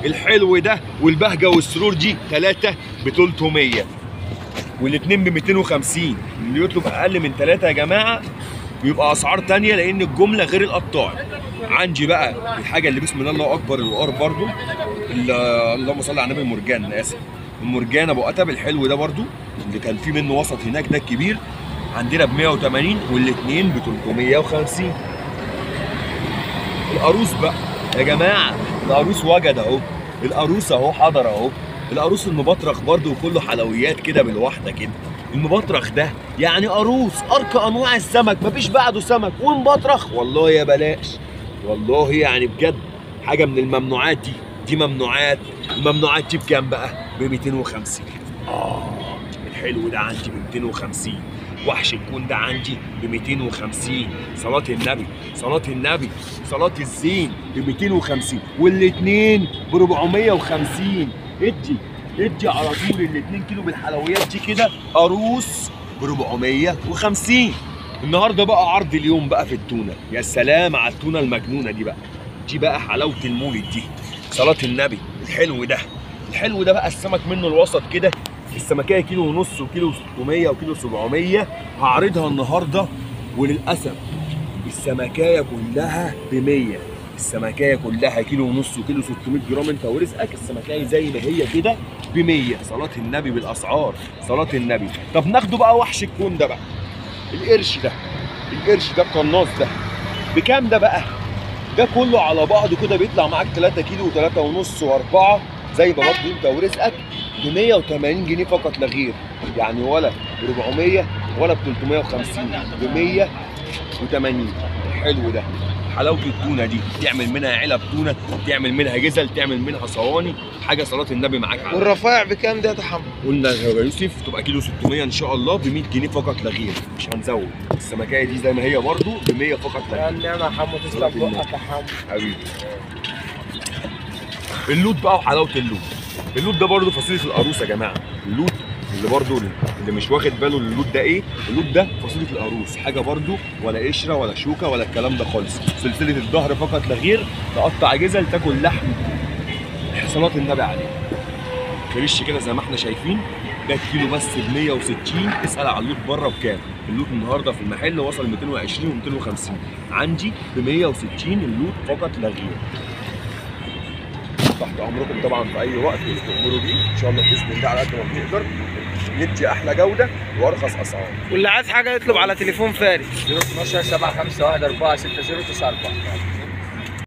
الحلو ده والبهجه والسرور دي ثلاثه ب 300 والاثنين ب 250 اللي يطلب اقل من ثلاثه يا جماعه بيبقى اسعار تانية لان الجمله غير القطاع عندي بقى الحاجه اللي بسم الله الله اكبر الوقار برضو ال- اللهم صل على النبي المرجان انا اسف المرجان ابو قتب الحلو ده برضو اللي كان في منه وسط هناك ده الكبير عندنا ب 180 والاثنين ب 350 القاروس بقى يا جماعه القاروس وجد اهو القاروس اهو حضر اهو القاروس المبطرخ برضو وكله حلويات كده بالواحده كده المبطرخ ده يعني قاروس ارقى انواع السمك مفيش بعده سمك ومبطرخ والله يا بلاش والله يعني بجد حاجه من الممنوعات دي دي ممنوعات الممنوعات دي بكام بقى ب 250 اه الحلو ده عندي ب 250 وحش الكون ده عندي ب 250 صلاة النبي صلاة النبي صلاة الزين ب 250 والاثنين ب 450 ادي ادي على طول الاثنين كيلو بالحلويات دي كده قاروس ب 450 النهارده بقى عرض اليوم بقى في التونه يا سلام على التونه المجنونه دي بقى دي بقى حلاوه المولد دي صلاة النبي الحلو ده الحلو ده بقى السمك منه الوسط كده السمكية كيلو ونص وكيلو 600 وكيلو 700 هعرضها النهارده وللاسف السمكايه كلها ب 100 السمكايه كلها كيلو ونص وكيلو 600 جرام انت ورزقك السمكايه زي ما هي كده ب 100 صلاه النبي بالاسعار صلاه النبي طب ناخده بقى وحش الكون ده بقى القرش ده القرش ده القناص ده بكام ده بقى ده كله على بعضه كده بيطلع معاك 3 كيلو و3 ونص و4 زي ما برضه انت ورزقك ب 180 جنيه فقط لا غير يعني ولا ب 400 ولا ب 350 ب 180 الحلو ده حلاوه التونه دي تعمل منها علب تونه تعمل منها جزل تعمل منها صواني حاجه صلاه النبي معاك على والرفايع بكام ده يا تحمل؟ قلنا يا يوسف تبقى كيلو 600 ان شاء الله ب 100 جنيه فقط لا غير مش هنزود السمكيه دي زي ما هي برضه ب 100 فقط لا يا غير النعمة يا حمو تسلم بقك يا حمو حبيبي اللوت بقى وحلاوه اللوت اللوت ده برضه فصيله القاروس يا جماعه اللوت اللي برضه اللي مش واخد باله اللوت ده ايه اللوت ده فصيله القاروس حاجه برضه ولا قشره ولا شوكه ولا الكلام ده خالص سلسله الظهر فقط لا غير تقطع جزل تاكل لحم صلاه النبي عليه فريش كده زي ما احنا شايفين ده الكيلو بس ب 160 اسال على اللوت بره بكام اللوت النهارده في المحل وصل 220 و250 عندي ب 160 اللوت فقط لا غير تحت امركم طبعا في اي وقت اللي تؤمروا بيه ان شاء الله باذن الله على قد ما بنقدر ندي احلى جوده وارخص اسعار واللي عايز حاجة يطلب على تليفون فارس 012 751 4 60 94